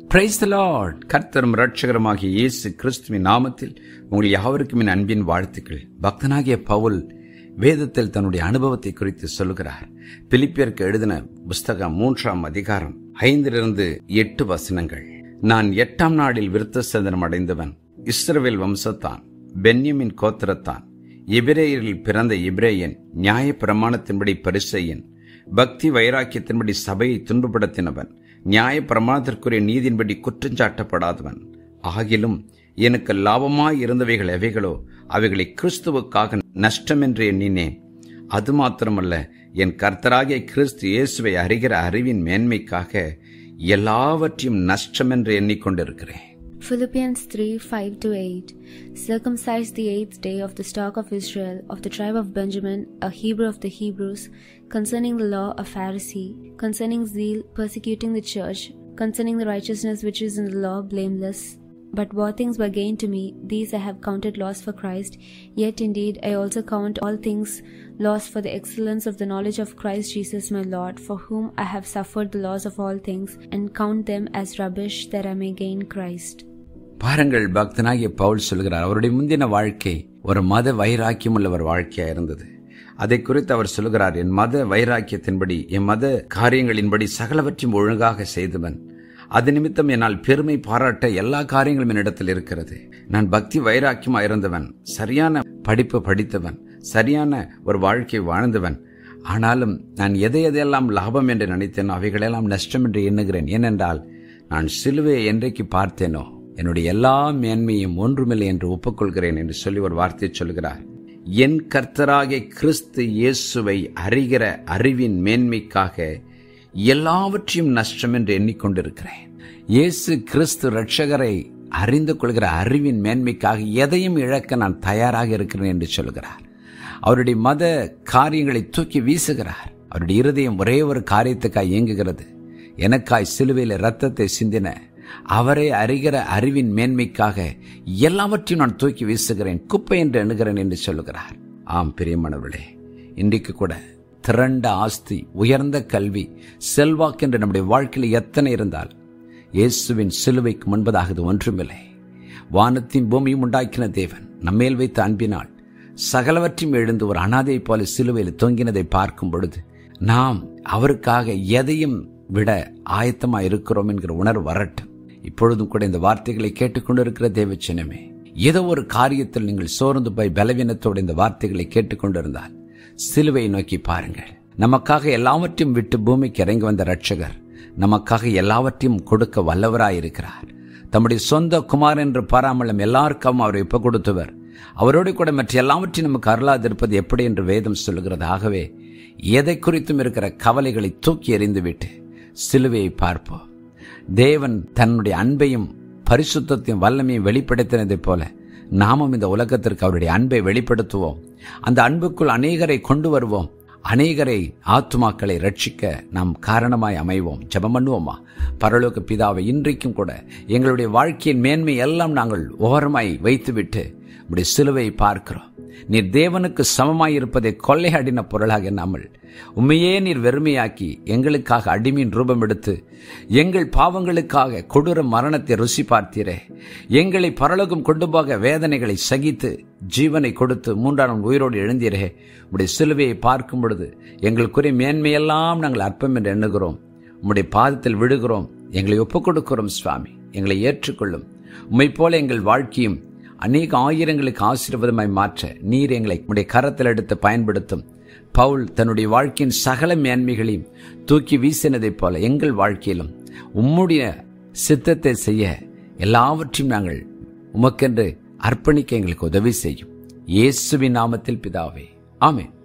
Praise the Lord கர்த்தரும் ரட்சகரமாகிய இயேசு கிறிஸ்துவின் நாமத்தில் உங்கள் யாவருக்கும் என் அன்பின் வாழ்த்துக்கள் பக்தனாகிய பவுல் வேதத்தில் தன்னுடைய அனுபவத்தை குறித்து சொல்லுகிறார் பிலிப்பியருக்கு எழுதின புஸ்தகம் மூன்றாம் அதிகாரம் ஐந்திலிருந்து எட்டு வசனங்கள் நான் எட்டாம் நாளில் விருத்த சேதனம் அடைந்தவன் இஸ்ரவேல் வம்சத்தான் பென்யமின் கோத்திரத்தான் எபிரேயரில் பிறந்த எபிரேயன் நியாய பிரமாணத்தின்படி பரிசெயன் பக்தி வைராக்கியத்தின்படி சபையை துன்பப்படுத்தினவன் நியாய பிரமாணத்திற்குரிய நீதியின்படி குற்றஞ்சாட்டப்படாதவன் ஆகிலும் எனக்கு லாபமாய் இருந்தவைகள் எவைகளோ அவைகளை கிறிஸ்துவுக்காக நஷ்டமென்று எண்ணினேன் அது மாத்திரமல்ல என் கர்த்தராகிய கிறிஸ்து இயேசுவை அறிகிற அறிவின் மேன்மைக்காக எல்லாவற்றையும் நஷ்டமென்று எண்ணிக்கொண்டிருக்கிறேன் Philippians 3 5 to 8. Circumcised the eighth day of the stock of Israel, of the tribe of Benjamin, a Hebrew of the Hebrews, concerning the law, a Pharisee, concerning zeal, persecuting the church, concerning the righteousness which is in the law, blameless. But what things were gained to me, these I have counted loss for Christ. Yet indeed I also count all things loss for the excellence of the knowledge of Christ Jesus my Lord, for whom I have suffered the loss of all things, and count them as rubbish that I may gain Christ. பாருங்கள் பக்தனாகிய பவுல் சொல்கிறார் அவருடைய முந்தின வாழ்க்கை ஒரு மத வைராக்கியம் உள்ள ஒரு வாழ்க்கையா இருந்தது அதை குறித்து அவர் சொல்கிறார் என் மத வைராக்கியத்தின்படி என் மத காரியங்களின்படி சகலவற்றையும் ஒழுங்காக செய்தவன் அது நிமித்தம் என்னால் பெருமை பாராட்ட எல்லா காரியங்களும் என்னிடத்தில் இருக்கிறது நான் பக்தி வைராக்கியமா இருந்தவன் சரியான படிப்பு படித்தவன் சரியான ஒரு வாழ்க்கை வாழ்ந்தவன் ஆனாலும் நான் எதை எதையெல்லாம் லாபம் என்று நினைத்தேனோ அவைகளெல்லாம் நஷ்டம் என்று எண்ணுகிறேன் ஏனென்றால் நான் சிலுவையை என்றைக்கு பார்த்தேனோ என்னுடைய எல்லா மேன்மையும் ஒன்றுமில்லை என்று ஒப்புக்கொள்கிறேன் என்று சொல்லி ஒரு வார்த்தை சொல்கிறார் என் கர்த்தராகிய கிறிஸ்து இயேசுவை அறிகிற அறிவின் மேன்மைக்காக எல்லாவற்றையும் நஷ்டம் என்று எண்ணிக்கொண்டிருக்கிறேன் இயேசு கிறிஸ்து ரட்சகரை அறிந்து கொள்கிற அறிவின் மேன்மைக்காக எதையும் இழக்க நான் தயாராக இருக்கிறேன் என்று சொல்கிறார் அவருடைய மத காரியங்களை தூக்கி வீசுகிறார் அவருடைய இருதயம் ஒரே ஒரு காரியத்துக்காய் இயங்குகிறது எனக்காய் சிலுவையில் ரத்தத்தை சிந்தின அவரை அறிகிற அறிவின் மேன்மைக்காக எல்லாவற்றையும் நான் தூக்கி வீசுகிறேன் குப்பை என்று எண்ணுகிறேன் என்று சொல்லுகிறார் ஆம் பிரியமானவர்களே இன்றைக்கு கூட திரண்ட ஆஸ்தி உயர்ந்த கல்வி செல்வாக்கு என்று நம்முடைய வாழ்க்கையில் எத்தனை இருந்தால் இயேசுவின் சிலுவைக்கு முன்பதாக இது ஒன்றுமில்லை வானத்தின் பூமியும் உண்டாக்கின தேவன் நம்மேல் வைத்த அன்பினால் சகலவற்றையும் எழுந்து ஒரு அனாதை போல சிலுவையில் தொங்கினதை பார்க்கும் பொழுது நாம் அவருக்காக எதையும் விட ஆயத்தமா இருக்கிறோம் என்கிற உணர்வு வரட்டும் இப்பொழுதும் கூட இந்த வார்த்தைகளை கேட்டுக்கொண்டிருக்கிற தேவச்சினமே ஏதோ ஒரு காரியத்தில் நீங்கள் சோர்ந்து போய் பலவீனத்தோடு இந்த வார்த்தைகளை கேட்டுக்கொண்டிருந்தால் சிலுவையை நோக்கி பாருங்கள் நமக்காக எல்லாவற்றையும் விட்டு பூமிக்கு இறங்கி வந்த ரட்சகர் நமக்காக எல்லாவற்றையும் கொடுக்க வல்லவராயிருக்கிறார் தம்முடைய சொந்த குமார் என்று பாராமலம் எல்லாருக்கும் அவர் இப்ப கொடுத்தவர் அவரோடு கூட மற்ற எல்லாவற்றையும் நமக்கு அருளாதிருப்பது எப்படி என்று வேதம் சொல்லுகிறது ஆகவே எதை குறித்தும் இருக்கிற கவலைகளை தூக்கி எறிந்துவிட்டு சிலுவையை பார்ப்போம் தேவன் தன்னுடைய அன்பையும் பரிசுத்தையும் வல்லமையும் வெளிப்படுத்தினதைப் போல நாமும் இந்த உலகத்திற்கு அவருடைய அன்பை வெளிப்படுத்துவோம் அந்த அன்புக்குள் அநேகரை கொண்டு வருவோம் அநேகரை ஆத்துமாக்களை ரட்சிக்க நாம் காரணமாய் அமைவோம் ஜபம் பண்ணுவோமா பரலோக பிதாவை இன்றைக்கும் கூட எங்களுடைய வாழ்க்கையின் மேன்மை எல்லாம் நாங்கள் ஓரமாய் வைத்துவிட்டு உடைய சிலுவை பார்க்கிறோம் நீர் தேவனுக்கு சமமாய் இருப்பதை கொள்ளையாடின பொருளாக எண்ணாமல் உண்மையே நீர் வெறுமையாக்கி எங்களுக்காக அடிமையின் ரூபம் எடுத்து எங்கள் பாவங்களுக்காக கொடூர மரணத்தை ருசி பார்த்தீரே எங்களை பரலோகம் கொண்டு போக வேதனைகளை சகித்து ஜீவனை கொடுத்து மூன்றாம் உயிரோடு எழுந்தீரே உடைய சிலுவையை பார்க்கும் பொழுது எங்களுக்குரிய மேன்மையெல்லாம் நாங்கள் அற்பம் என்று எண்ணுகிறோம் உம்முடைய பாதத்தில் விடுகிறோம் எங்களை ஒப்புக் கொடுக்கிறோம் சுவாமி எங்களை ஏற்றுக்கொள்ளும் உம்மை போல எங்கள் வாழ்க்கையும் அநேக ஆயிரங்களுக்கு ஆசீர்வாதமாய் மாற்ற நீர் எங்களை உடைய கரத்தில் எடுத்து பயன்படுத்தும் பவுல் தன்னுடைய வாழ்க்கையின் சகல மேன்மைகளையும் தூக்கி வீசினதைப் போல எங்கள் வாழ்க்கையிலும் உம்முடைய சித்தத்தை செய்ய எல்லாவற்றையும் நாங்கள் உமக்கென்று அர்ப்பணிக்க எங்களுக்கு உதவி செய்யும் இயேசுவின் நாமத்தில் பிதாவே ஆமென்